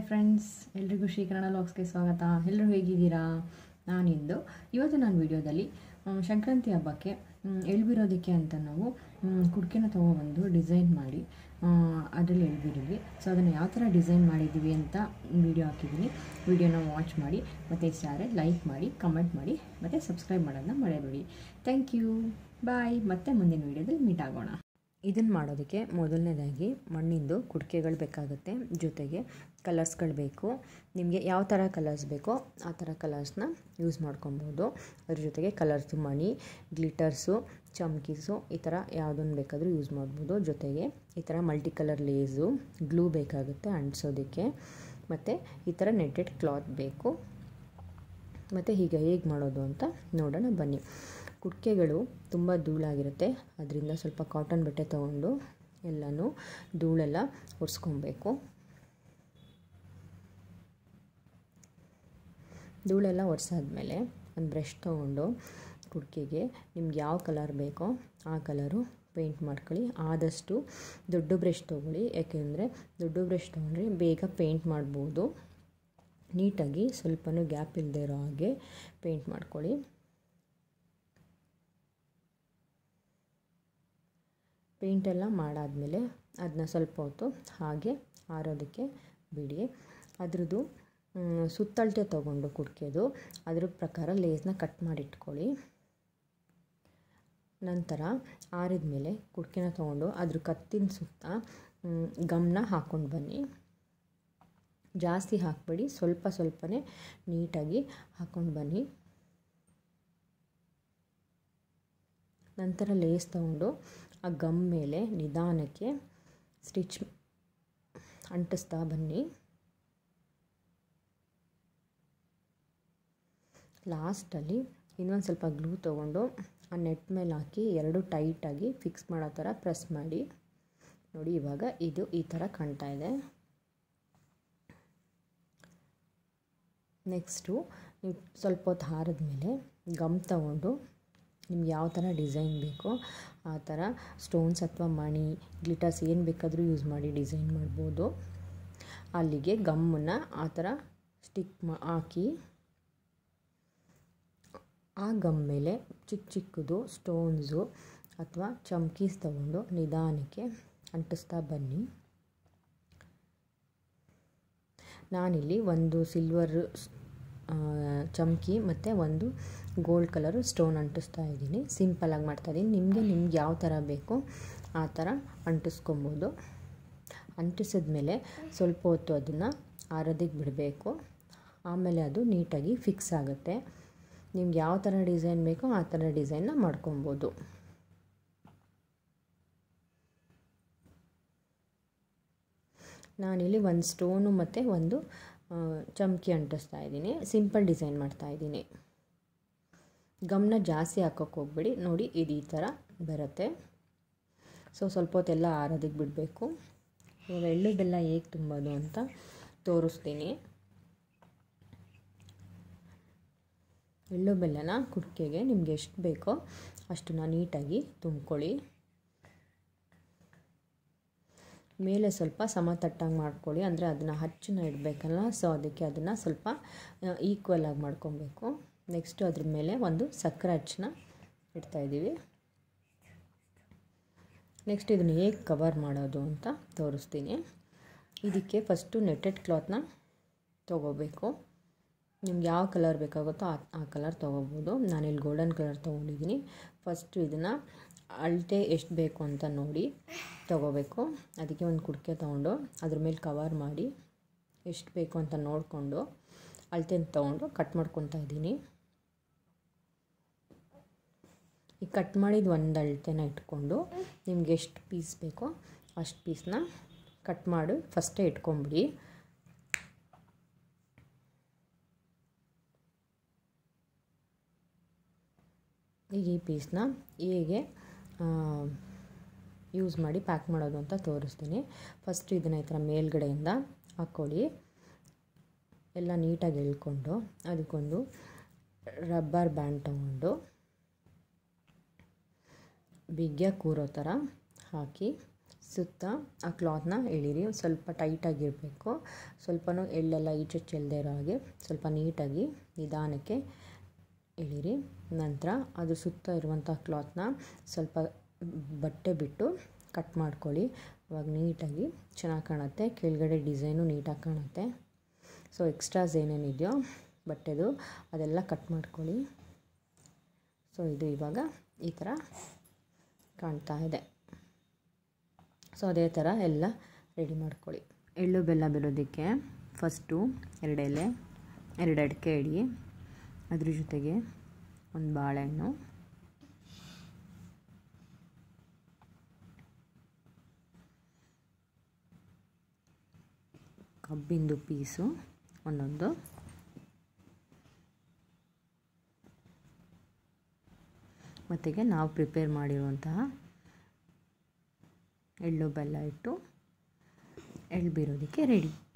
friends ಎಲ್ರಿಗೂ ಶ್ರೀ ಕನ್ನಡ ಲಾಗ್ಸ್ಗೆ ಸ್ವಾಗತ ಎಲ್ಲರೂ ಹೇಗಿದ್ದೀರಾ ನಾನಿಂದು ಇವತ್ತು ನಾನು ವಿಡಿಯೋದಲ್ಲಿ ಮ್, ಸಂಕ್ರಾಂತಿ ಹಬ್ಬಕ್ಕೆ ಮ್, ಎಳ್ಬಿರೋದಕ್ಕೆ ಅಂತ ನಾವು ಮ್, ಕುಡ್ಕೆನ ತೊಗೊಬಂದು ಡಿಸೈನ್ ಮಾಡಿ ಅದರಲ್ಲಿ ಎಳ್ಬಿರಿದ್ವಿ ಸೊ ಅದನ್ನು ಯಾವ ಥರ ಡಿಸೈನ್ ಮಾಡಿದ್ದೀವಿ ಅಂತ ವಿಡಿಯೋ ಹಾಕಿದ್ದೀನಿ ವಿಡಿಯೋನ ವಾಚ್ ಮಾಡಿ ಮತ್ತು ಇಷ್ಟ ಆದರೆ ಲೈಕ್ ಮಾಡಿ ಕಮೆಂಟ್ ಮಾಡಿ ಮತ್ತು ಸಬ್ಸ್ಕ್ರೈಬ್ ಮಾಡೋದನ್ನ ಮರೆಯಬೇಡಿ ಥ್ಯಾಂಕ್ ಯು ಬಾಯ್ ಮತ್ತೆ ಮುಂದಿನ ವಿಡಿಯೋದಲ್ಲಿ ಮೀಟ್ ಆಗೋಣ ಇದನ್ನು ಮಾಡೋದಕ್ಕೆ ಮೊದಲನೇದಾಗಿ ಮಣ್ಣಿಂದು ಕುಡಿಕೆಗಳು ಬೇಕಾಗುತ್ತೆ ಜೊತೆಗೆ ಕಲರ್ಸ್ಗಳು ಬೇಕು ನಿಮಗೆ ಯಾವ ಥರ ಕಲರ್ಸ್ ಬೇಕೋ ಆ ಥರ ಕಲರ್ಸ್ನ ಯೂಸ್ ಮಾಡ್ಕೊಬೋದು ಅದ್ರ ಜೊತೆಗೆ ಕಲರ್ಸು ಮಣಿ ಗ್ಲಿಟರ್ಸು ಚಮ್ಕೀಸು ಈ ಥರ ಯಾವುದನ್ನು ಬೇಕಾದರೂ ಯೂಸ್ ಮಾಡ್ಬೋದು ಜೊತೆಗೆ ಈ ಥರ ಮಲ್ಟಿ ಕಲರ್ ಲೇಸು ಗ್ಲೂ ಬೇಕಾಗುತ್ತೆ ಅಂಟಿಸೋದಕ್ಕೆ ಮತ್ತು ಈ ಥರ ನೆಟ್ಟೆಡ್ ಕ್ಲಾತ್ ಬೇಕು ಮತ್ತು ಹೀಗೆ ಹೇಗೆ ಮಾಡೋದು ಅಂತ ನೋಡೋಣ ಬನ್ನಿ ಕುಡಿಕೆಗಳು ತುಂಬ ಧೂಳಾಗಿರುತ್ತೆ ಅದರಿಂದ ಸ್ವಲ್ಪ ಕಾಟನ್ ಬಟ್ಟೆ ತೊಗೊಂಡು ಎಲ್ಲನೂ ಧೂಳೆಲ್ಲ ಒರೆಸ್ಕೊಬೇಕು ಧೂಳೆಲ್ಲ ಒರೆಸಾದ್ಮೇಲೆ ಒಂದು ಬ್ರಷ್ ತೊಗೊಂಡು ಕುಡಿಕೆಗೆ ನಿಮ್ಗೆ ಯಾವ ಕಲರ್ ಬೇಕೋ ಆ ಕಲರು ಪೇಂಟ್ ಮಾಡ್ಕೊಳ್ಳಿ ಆದಷ್ಟು ದೊಡ್ಡ ಬ್ರಷ್ ತೊಗೊಳ್ಳಿ ಯಾಕೆಂದರೆ ದೊಡ್ಡ ಬ್ರಷ್ ತೊಗೊಂಡ್ರೆ ಬೇಗ ಪೇಂಟ್ ಮಾಡ್ಬೋದು ನೀಟಾಗಿ ಸ್ವಲ್ಪನೂ ಗ್ಯಾಪ್ ಇಲ್ಲದೆ ಇರೋ ಹಾಗೆ ಪೇಂಟ್ ಮಾಡ್ಕೊಳ್ಳಿ ಪೇಂಟೆಲ್ಲ ಮಾಡಾದಮೇಲೆ ಅದನ್ನ ಸ್ವಲ್ಪ ಹೊತ್ತು ಹಾಗೆ ಆರೋದಕ್ಕೆ ಬಿಡಿ ಅದ್ರದ್ದು ಸುತ್ತಳತೆ ತೊಗೊಂಡು ಕುಡ್ಕೆದು ಅದ್ರ ಪ್ರಕಾರ ಲೇಸ್ನ ಕಟ್ ಮಾಡಿಟ್ಕೊಳ್ಳಿ ನಂತರ ಆರಿದ ಮೇಲೆ ಕುಡ್ಕೆನ ತೊಗೊಂಡು ಅದ್ರ ಕತ್ತಿನ ಸುತ್ತ ಗಮ್ನ ಹಾಕ್ಕೊಂಡು ಬನ್ನಿ ಜಾಸ್ತಿ ಹಾಕಬೇಡಿ ಸ್ವಲ್ಪ ಸ್ವಲ್ಪನೇ ನೀಟಾಗಿ ಹಾಕ್ಕೊಂಡು ಬನ್ನಿ ನಂತರ ಲೇಸ್ ತೊಗೊಂಡು ಆ ಗಮ್ ಮೇಲೆ ನಿಧಾನಕ್ಕೆ ಸ್ಟಿಚ್ ಅಂಟಿಸ್ತಾ ಬನ್ನಿ ಲಾಸ್ಟಲ್ಲಿ ಇನ್ನೊಂದು ಸ್ವಲ್ಪ ಗ್ಲೂ ತೊಗೊಂಡು ಆ ನೆಟ್ ಮೇಲೆ ಹಾಕಿ ಎರಡು ಟೈಟಾಗಿ ಫಿಕ್ಸ್ ಮಾಡೋ ಥರ ಪ್ರೆಸ್ ಮಾಡಿ ನೋಡಿ ಇವಾಗ ಇದು ಈ ಥರ ಕಾಣ್ತಾ ಇದೆ ನೆಕ್ಸ್ಟು ನೀವು ಸ್ವಲ್ಪ ಹೊತ್ತು ಹಾರಿದ ಮೇಲೆ ಗಮ್ ತಗೊಂಡು ನಿಮ್ಗೆ ಯಾವ ಥರ ಡಿಸೈನ್ ಬೇಕೋ ಆ ಥರ ಸ್ಟೋನ್ಸ್ ಅಥವಾ ಮಣಿ ಗ್ಲಿಟರ್ಸ್ ಏನು ಬೇಕಾದರೂ ಯೂಸ್ ಮಾಡಿ ಡಿಸೈನ್ ಮಾಡ್ಬೋದು ಅಲ್ಲಿಗೆ ಗಮ್ಮನ್ನು ಆ ಥರ ಸ್ಟಿಕ್ ಮಾ ಹಾಕಿ ಆ ಗಮ್ ಮೇಲೆ ಚಿಕ್ಕ ಚಿಕ್ಕದು ಸ್ಟೋನ್ಸು ಅಥವಾ ಚಮ್ಕೀಸ್ ತಗೊಂಡು ನಿಧಾನಕ್ಕೆ ಅಂಟಿಸ್ತಾ ಬನ್ನಿ ನಾನಿಲ್ಲಿ ಒಂದು ಸಿಲ್ವರ್ ಚಮ್ಕಿ ಮತ್ತು ಒಂದು ಗೋಲ್ಡ್ ಕಲರು ಸ್ಟೋನ್ ಅಂಟಿಸ್ತಾ ಇದ್ದೀನಿ ಸಿಂಪಲಾಗಿ ಮಾಡ್ತಾಯಿದ್ದೀನಿ ನಿಮಗೆ ನಿಮ್ಗೆ ಯಾವ ಥರ ಬೇಕೋ ಆ ಥರ ಅಂಟಿಸ್ಕೊಬೋದು ಅಂಟಿಸಿದ್ಮೇಲೆ ಸ್ವಲ್ಪ ಹೊತ್ತು ಅದನ್ನು ಆರೋದಕ್ಕೆ ಬಿಡಬೇಕು ಆಮೇಲೆ ಅದು ನೀಟಾಗಿ ಫಿಕ್ಸ್ ಆಗುತ್ತೆ ನಿಮ್ಗೆ ಯಾವ ಥರ ಡಿಸೈನ್ ಬೇಕೋ ಆ ಥರ ಡಿಸೈನ್ನ ಮಾಡ್ಕೊಬೋದು ನಾನಿಲ್ಲಿ ಒಂದು ಸ್ಟೋನು ಮತ್ತು ಒಂದು ಚಮಕಿ ಅಂಟಿಸ್ತಾ ಇದ್ದೀನಿ ಸಿಂಪಲ್ ಡಿಸೈನ್ ಮಾಡ್ತಾ ಇದ್ದೀನಿ ಗಮನ ಜಾಸ್ತಿ ಹಾಕೋಕ್ಕೆ ಹೋಗ್ಬೇಡಿ ನೋಡಿ ಇದು ಈ ಥರ ಬರುತ್ತೆ ಸೊ ಸ್ವಲ್ಪ ಹೊತ್ತೆಲ್ಲ ಆರೋದಕ್ಕೆ ಬಿಡಬೇಕು ಇವಾಗ ಎಳ್ಳು ಬೆಲ್ಲ ಹೇಗೆ ತುಂಬೋದು ಅಂತ ತೋರಿಸ್ತೀನಿ ಎಳ್ಳು ಬೆಲ್ಲನ ಕುಡಿಕೆಗೆ ನಿಮ್ಗೆ ಎಷ್ಟು ಬೇಕೋ ಅಷ್ಟನ್ನ ನೀಟಾಗಿ ತುಂಬ್ಕೊಳ್ಳಿ ಮೇಲೆ ಸ್ವಲ್ಪ ಸಮತಟ್ಟಂಗೆ ಮಾಡ್ಕೊಳ್ಳಿ ಅಂದರೆ ಅದನ್ನು ಹಚ್ಚನ್ನ ಇಡಬೇಕಲ್ಲ ಸೊ ಅದಕ್ಕೆ ಅದನ್ನು ಸ್ವಲ್ಪ ಈಕ್ವಲ್ ಆಗಿ ಮಾಡ್ಕೊಬೇಕು ನೆಕ್ಸ್ಟು ಅದ್ರ ಮೇಲೆ ಒಂದು ಸಕ್ಕರೆ ಹಚ್ಚನ್ನ ಇಡ್ತಾಯಿದ್ದೀವಿ ನೆಕ್ಸ್ಟ್ ಇದನ್ನು ಹೇಗೆ ಕವರ್ ಮಾಡೋದು ಅಂತ ತೋರಿಸ್ತೀನಿ ಇದಕ್ಕೆ ಫಸ್ಟು ನೆಟ್ಟೆಡ್ ಕ್ಲಾತ್ನ ತೊಗೋಬೇಕು ನಿಮ್ಗೆ ಯಾವ ಕಲರ್ ಬೇಕಾಗುತ್ತೋ ಆ ಆ ಕಲರ್ ತೊಗೋಬೋದು ನಾನಿಲ್ಲಿ ಗೋಲ್ಡನ್ ಕಲರ್ ತೊಗೊಂಡಿದ್ದೀನಿ ಫಸ್ಟು ಇದನ್ನು ಅಳತೆ ಎಷ್ಟು ಬೇಕು ಅಂತ ನೋಡಿ ತೊಗೋಬೇಕು ಅದಕ್ಕೆ ಒಂದು ಕುಡಿಕೆ ತೊಗೊಂಡು ಅದ್ರ ಮೇಲೆ ಕವರ್ ಮಾಡಿ ಎಷ್ಟು ಬೇಕು ಅಂತ ನೋಡಿಕೊಂಡು ಅಳತೆ ತೊಗೊಂಡು ಕಟ್ ಮಾಡ್ಕೊತಾ ಇದ್ದೀನಿ ಈ ಕಟ್ ಮಾಡಿದ ಒಂದು ಅಳತೆನ ಇಟ್ಕೊಂಡು ನಿಮ್ಗೆ ಎಷ್ಟು ಪೀಸ್ ಬೇಕೋ ಅಷ್ಟು ಪೀಸ್ನ ಕಟ್ ಮಾಡಿ ಫಸ್ಟೇ ಇಟ್ಕೊಂಬಿಡಿ ಈಗ ಈ ಪೀಸ್ನ ಹೇಗೆ ಯೂಸ್ ಮಾಡಿ ಪ್ಯಾಕ್ ಮಾಡೋದು ಅಂತ ತೋರಿಸ್ತೀನಿ ಫಸ್ಟ್ ಇದನ್ನು ಈ ಥರ ಮೇಲ್ಗಡೆಯಿಂದ ಹಾಕ್ಕೊಳ್ಳಿ ಎಲ್ಲ ನೀಟಾಗಿ ಎಳ್ಕೊಂಡು ಅದಕ್ಕೊಂದು ರಬ್ಬರ್ ಬ್ಯಾಂಡ್ ತೊಗೊಂಡು ಬಿಗ್ಗ ಕೂರೋ ಥರ ಹಾಕಿ ಸುತ್ತ ಆ ಕ್ಲಾತ್ನ ಎಳೀರಿ ಸ್ವಲ್ಪ ಟೈಟಾಗಿರಬೇಕು ಸ್ವಲ್ಪನೂ ಎಳ್ಳೆಲ್ಲ ಈಚೆ ಚೆಲ್ಲದೆ ಇರೋ ಹಾಗೆ ಸ್ವಲ್ಪ ನೀಟಾಗಿ ನಿಧಾನಕ್ಕೆ ಎಳೀರಿ ನಂತರ ಅದ್ರ ಸುತ್ತ ಇರುವಂಥ ಕ್ಲಾತ್ನ ಸ್ವಲ್ಪ ಬಟ್ಟೆ ಬಿಟ್ಟು ಕಟ್ ಮಾಡ್ಕೊಳ್ಳಿ ಅವಾಗ ನೀಟಾಗಿ ಚೆನ್ನಾಗಿ ಕಾಣುತ್ತೆ ಕೆಳಗಡೆ ಡಿಸೈನು ನೀಟಾಗಿ ಕಾಣುತ್ತೆ ಸೊ ಎಕ್ಸ್ಟ್ರಾಸ್ ಏನೇನಿದೆಯೋ ಬಟ್ಟೆದು ಅದೆಲ್ಲ ಕಟ್ ಮಾಡ್ಕೊಳ್ಳಿ ಸೊ ಇದು ಇವಾಗ ಈ ಥರ ಕಾಣ್ತಾ ಇದೆ ಸೊ ಅದೇ ಥರ ಎಲ್ಲ ರೆಡಿ ಮಾಡ್ಕೊಳ್ಳಿ ಎಳ್ಳು ಬೆಲ್ಲ ಬೆರೋದಕ್ಕೆ ಫಸ್ಟು ಎರಡು ಎಲೆ ಎರಡು ಅಡಿಕೆ ಇಡಿ ಅದ್ರ ಜೊತೆಗೆ ಒಂದು ಬಾಳೆಹಣ್ಣು ಕಬ್ಬಿಂದು ಪೀಸು ಒಂದೊಂದು ಮತ್ತಿಗೆ ನಾವು ಪ್ರಿಪೇರ್ ಮಾಡಿರುವಂತಹ ಎಳ್ಳು ಬೆಲ್ಲ ಇಟ್ಟು ಎಳ್ಳು ಬೀರೋದಕ್ಕೆ ರೆಡಿ